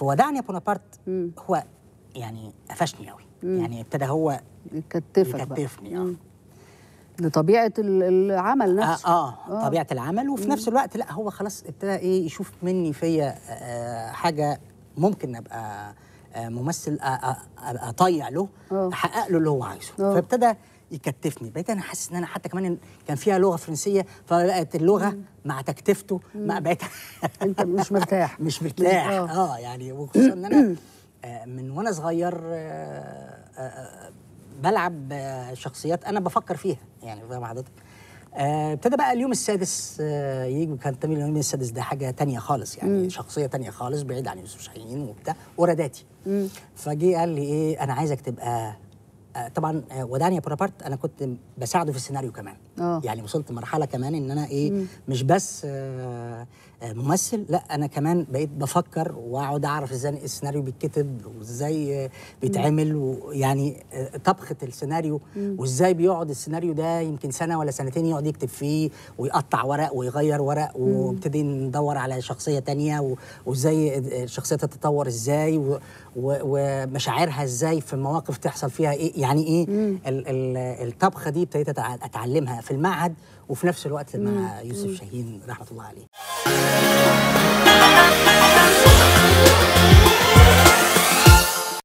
في ودعني بونابرت مم. هو يعني قفشني قوي يعني ابتدى هو يكتفك بقى يكتفني اه مم. لطبيعه ال- العمل آه, نفسه اه طبيعه العمل وفي نفس الوقت لا هو خلاص ابتدى ايه يشوف مني فيا آه حاجه ممكن ابقى آه ممثل آه آه ابقى طيع له آه. احقق له اللي هو عايزه آه. فابتدى يكتفني بقيت انا حاسس ان انا حتى كمان كان فيها لغه فرنسيه فبقت اللغه مع تكتفته ما بقيت انت مش مرتاح مش مرتاح آه. اه يعني وخصوصا ان انا آه، من وانا صغير آه، آه، آه، بلعب آه، شخصيات انا بفكر فيها يعني فاهم حضرتك آه، ابتدى بقى اليوم السادس آه، يجي وكان تمام اليوم السادس ده حاجه تانية خالص يعني شخصيه تانية خالص بعيد عن يوسف شاهين وبتاع وراداتي فجي قال لي ايه انا عايزك تبقى آه، طبعا آه، ودعني يا بونابرت انا كنت بساعده في السيناريو كمان آه. يعني وصلت مرحله كمان ان انا ايه مش بس آه، آه، ممثل لا انا كمان بقيت بفكر واقعد اعرف ازاي السيناريو بيتكتب وازاي آه، بيتعمل ويعني آه، طبخه السيناريو وازاي بيقعد السيناريو ده يمكن سنه ولا سنتين يقعد يكتب فيه ويقطع ورق ويغير ورق وابتدي ندور على شخصيه تانية و- وازاي الشخصيه تتطور ازاي و- و- ومشاعرها ازاي في مواقف تحصل فيها ايه يعني ايه ال- ال- الطبخه دي ابتديت أتع- اتعلمها في المعهد وفي نفس الوقت مع يوسف شاهين رحمه الله عليه